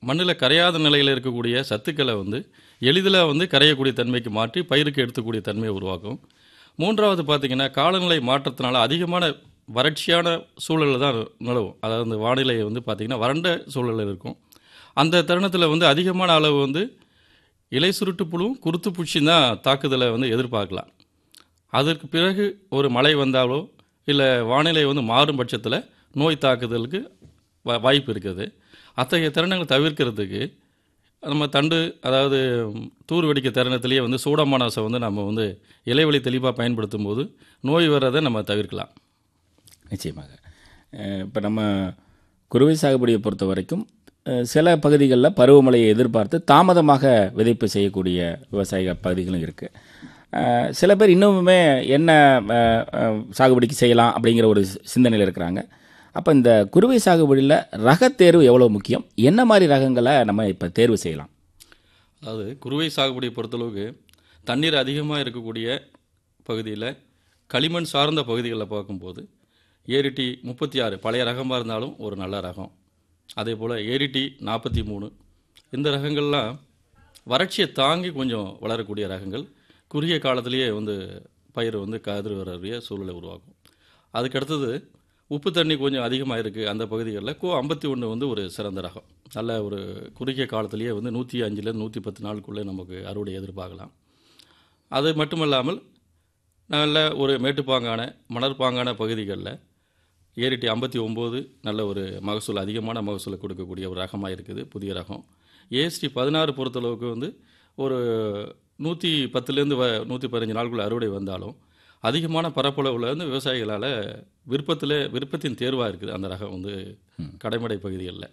மண்ணில் கரையாத நிலையில் இருக்கக்கூடிய சத்துக்களை வந்து எளிதில் வந்து கரையக்கூடிய தன்மைக்கு மாற்றி பயிருக்கு எடுத்துக்கூடிய தன்மையை உருவாக்கும் மூன்றாவது பார்த்திங்கன்னா காலநிலை மாற்றத்தினால அதிகமான வறட்சியான சூழலில் தான் நிலவும் அதாவது இந்த வானிலை வந்து பார்த்திங்கன்னா வறண்ட சூழலில் இருக்கும் அந்த தருணத்தில் வந்து அதிகமான அளவு வந்து இலை சுருட்டு புழுவும் குருத்து பூச்சியும் தான் தாக்குதலை வந்து எதிர்பார்க்கலாம் அதற்கு பிறகு ஒரு மழை வந்தாலோ இல்லை வானிலை வந்து மாறும் பட்சத்தில் நோய் தாக்குதலுக்கு வா- வாய்ப்பு இருக்குது அத்தகைய தருணங்களை தவிர்க்கிறதுக்கு நம்ம தண்டு அதாவது தூர் வெடிக்க தருணத்திலேயே வந்து சூடமானாசை வந்து நம்ம வந்து இலைவழி தெளிவாக பயன்படுத்தும் போது நோய் வர்றதை நம்ம தவிர்க்கலாம் நிச்சயமாக இப்போ நம்ம குறுவை சாகுபடியை பொறுத்த வரைக்கும் அஹ், சில பகுதிகளில் பருவமழையை எதிர்பார்த்து தாமதமாக விதைப்பு செய்யக்கூடிய விவசாய பகுதிகளும் இருக்குது சில பேர் இன்னுமுமே என்ன அஹ், அஹ், சாகுபடிக்கு செய்யலாம் அப்படிங்கிற ஒரு சிந்தனையில் இருக்கிறாங்க அப்போ இந்த குறுவை சாகுபடியில் ரகத்தேர்வு எவ்வளோ முக்கியம் என்ன மாதிரி ரகங்களை நம்ம இப்போ தேர்வு செய்யலாம் அதாவது குறுவை சாகுபடியை பொறுத்தளவுக்கு தண்ணீர் அதிகமாக இருக்கக்கூடிய பகுதியில் களிமண் சார்ந்த பகுதிகளில் பார்க்கும்போது ஏரிட்டி முப்பத்தி ஆறு பழைய ரகமாக இருந்தாலும் ஒரு நல்ல ரகம் அதே போல் ஏரிட்டி நாற்பத்தி மூணு இந்த ரகங்கள்லாம் வறட்சியை தாங்கி கொஞ்சம் வளரக்கூடிய ரகங்கள் குறுகிய காலத்திலேயே வந்து பயிர் வந்து கதிர் வரக்கூடிய சூழலை உருவாக்கும் அதுக்கு அடுத்தது உப்பு தண்ணி கொஞ்சம் அதிகமாக இருக்குது அந்த பகுதிகளில் கோ ஐம்பத்தி ஒன்று வந்து ஒரு சிறந்த ரகம் நல்ல ஒரு குறுகிய காலத்திலேயே வந்து நூற்றி அஞ்சுலேருந்து நூற்றி பத்து நாளுக்குள்ளே நமக்கு அறுவடை எதிர்பார்க்கலாம் அது மட்டுமல்லாமல் நல்ல ஒரு மேட்டுப்பாங்கான மணற்பாங்கான பகுதிகளில் ஏரிட்டி ஐம்பத்தி ஒம்பது நல்ல ஒரு மகசூல் அதிகமான மகசூலை கொடுக்கக்கூடிய ஒரு ரகமாக இருக்குது புதிய ரகம் ஏஎஸ்டி பதினாறு பொறுத்தளவுக்கு வந்து ஒரு நூற்றி பத்துலேருந்து வ நூற்றி பதினஞ்சு நாளுக்குள்ள அறுவடை வந்தாலும் அதிகமான பரப்பளவில் வந்து விவசாயிகளால் விருப்பத்தில் விருப்பத்தின் தேர்வாக இருக்குது அந்த ரகம் வந்து கடைமடை பகுதிகளில்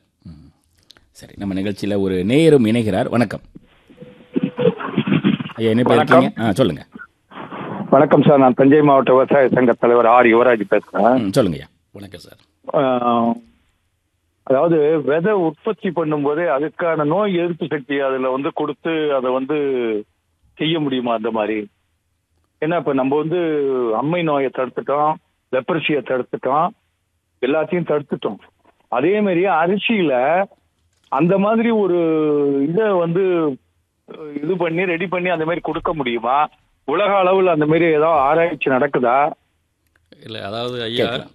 சரி நம்ம நிகழ்ச்சியில் ஒரு நேயரும் இணைகிறார் வணக்கம் ஐயா என்ன பேர் வணக்கம். இருக்கீங்க ஆ சொல்லுங்கள் வணக்கம் சார் நான் தஞ்சை மாவட்ட விவசாய சங்க தலைவர் ஆர் யுவராஜ் பேசுறேன் ம் சொல்லுங்க ஐயா வணக்கம் சார் ஆஹ், அதாவது விதை உற்பத்தி பண்ணும்போதே அதுக்கான நோய் எதிர்ப்பு சக்தி அதுல வந்து கொடுத்து அதை வந்து செய்ய முடியுமா அந்த மாதிரி ஏன்னா இப்ப நம்ம வந்து அம்மை நோயை தடுத்துட்டோம் லெப்பர்சியை தடுத்துட்டோம் எல்லாத்தையும் தடுத்துட்டோம் அதே மாதிரி அரிசியில அந்த மாதிரி ஒரு இதை வந்து அஹ், இது பண்ணி ரெடி பண்ணி அந்த மாதிரி கொடுக்க முடியுமா உலக அளவில் அந்த மாதிரி ஏதாவது ஆராய்ச்சி நடக்குதா இல்லை அதாவது ஐயா கேட்கலாம்.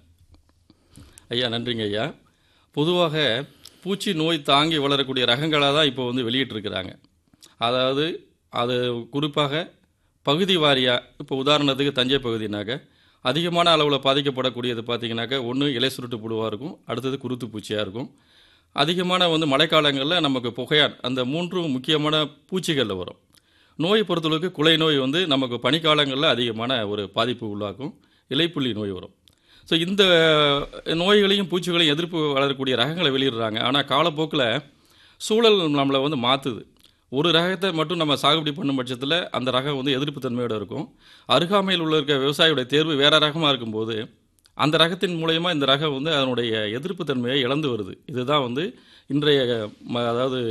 ஐயா நன்றிங்க ஐயா பொதுவாக பூச்சி நோய் தாங்கி வளரக்கூடிய ரகங்களாக தான் இப்போ வந்து வெளியிட்டிருக்கிறாங்க அதாவது அது குறிப்பாக பகுதி வாரியாக இப்போ உதாரணத்துக்கு தஞ்சை பகுதினாக்க அதிகமான அளவில் பாதிக்கப்படக்கூடியது பார்த்தீங்கன்னாக்கா ஒன்று இலை சுருட்டு புழுவாக இருக்கும் அடுத்தது குருத்து பூச்சியாக இருக்கும் அதிகமான வந்து மழைக்காலங்களில் நமக்கு புகையான் அந்த மூன்றும் முக்கியமான பூச்சிகளில் வரும் நோய் பொறுத்தளவுக்கு குலை நோய் வந்து நமக்கு பனிக்காலங்களில் அதிகமான ஒரு பாதிப்பு உள்ளாக்கும் இலைப்புள்ளி நோய் வரும் ஸோ இந்த நோய்களையும் பூச்சிகளையும் எதிர்ப்பு வளரக்கூடிய ரகங்களை வெளியிடுறாங்க ஆனால் காலப்போக்கில் சூழல் நம்மளை வந்து மாற்றுது ஒரு ரகத்தை மட்டும் நம்ம சாகுபடி பண்ணும் பட்சத்தில் அந்த ரகம் வந்து எதிர்ப்பு தன்மையோடு இருக்கும் அருகாமையில் உள்ள இருக்க விவசாயியோட தேர்வு வேற ரகமாக இருக்கும்போது அந்த ரகத்தின் மூலயமா இந்த ரகம் வந்து அதனுடைய எதிர்ப்பு தன்மையை இழந்து வருது இதுதான் வந்து இன்றைய ம- அதாவது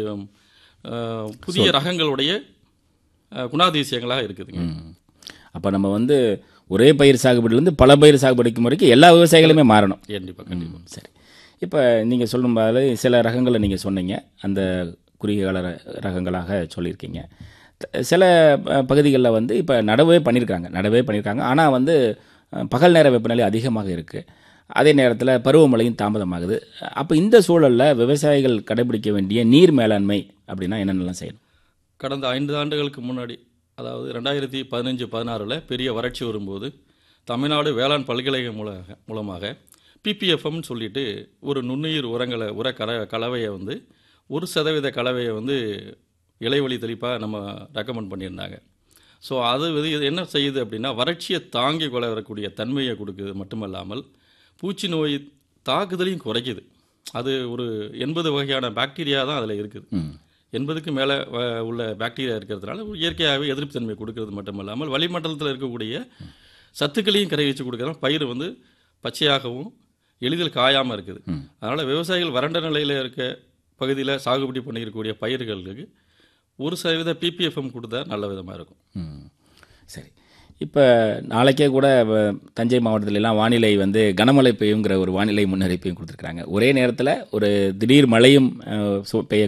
அஹ், புதிய ரகங்களுடைய அஹ், குணாதிசயங்களாக இருக்குதுங்க அப்போ நம்ம வந்து ஒரே பயிர் சாகுபடியிலேருந்து பல பயிர் சாகுபடிக்கும் வரைக்கும் எல்லா விவசாயிகளுமே மாறணும் கண்டிப்பாக கண்டிப்பாக ம், சரி இப்போ நீங்கள் சொல்லும் போது சில ரகங்களை நீங்கள் சொன்னீங்க அந்த குறுகிய கால ர- ரகங்களாக சொல்லியிருக்கீங்க த- சில பகுதிகளில் வந்து இப்போ நடவே பண்ணியிருக்காங்க நடவே பண்ணியிருக்காங்க ஆனால் வந்து அஹ், பகல் நேர வெப்பநிலை அதிகமாக இருக்குது அதே நேரத்தில் பருவமழையும் தாமதமாகுது அப்போ இந்த சூழலில் விவசாயிகள் கடைபிடிக்க வேண்டிய நீர் மேலாண்மை அப்படின்னா என்னென்னலாம் செய்யணும் கடந்த ஐந்து ஆண்டுகளுக்கு முன்னாடி அதாவது ரெண்டாயிரத்தி பதினஞ்சு பதினாறில் பெரிய வறட்சி வரும்போது தமிழ்நாடு வேளாண் பல்கலைக்கழகம் மூலமாக மூலமாக பிபிஎஃப்எம்னு சொல்லிட்டு ஒரு நுண்ணுயிர் உரங்களை உர கல கலவையை வந்து ஒரு சதவீத கலவையை வந்து இலைவழி தெளிப்பாக நம்ம ரெக்கமெண்ட் பண்ணியிருந்தாங்க ஸோ அது வந்து இது என்ன செய்யுது அப்படின்னா வறட்சியை தாங்கி வளரக்கூடிய தன்மையை கொடுக்குது மட்டுமல்லாமல் பூச்சி நோய் தாக்குதலையும் குறைக்குது அது ஒரு எண்பது வகையான பாக்டீரியா தான் அதில் இருக்குது ம் எண்பதுக்கு மேலே உள்ள பாக்டீரியா இருக்கிறதுனால இயற்கையாகவே எதிர்ப்பு தன்மை கொடுக்கறது மட்டுமல்லாமல் வளிமண்டலத்தில் இருக்கக்கூடிய சத்துக்களையும் கரை வச்சு கொடுக்கறதுனால பயிர் வந்து பச்சையாகவும் எளிதில் காயாமல் இருக்குது அதனால் விவசாயிகள் வறண்ட நிலையில் இருக்க பகுதியில் சாகுபடி பண்ணியிருக்கக்கூடிய பயிர்களுக்கு ஒரு சதவீத பிபிஎஃப்எம் கொடுத்தா நல்ல விதமாக இருக்கும் ம் சரி இப்போ நாளைக்கே கூட வ- தஞ்சை மாவட்டத்துல எல்லாம் வானிலை வந்து கனமழை பெய்யுங்கிற ஒரு வானிலை முன்னறிப்பையும் கொடுத்துருக்காங்க ஒரே நேரத்தில் ஒரு திடீர் மழையும் அஹ், சு- பெய்ய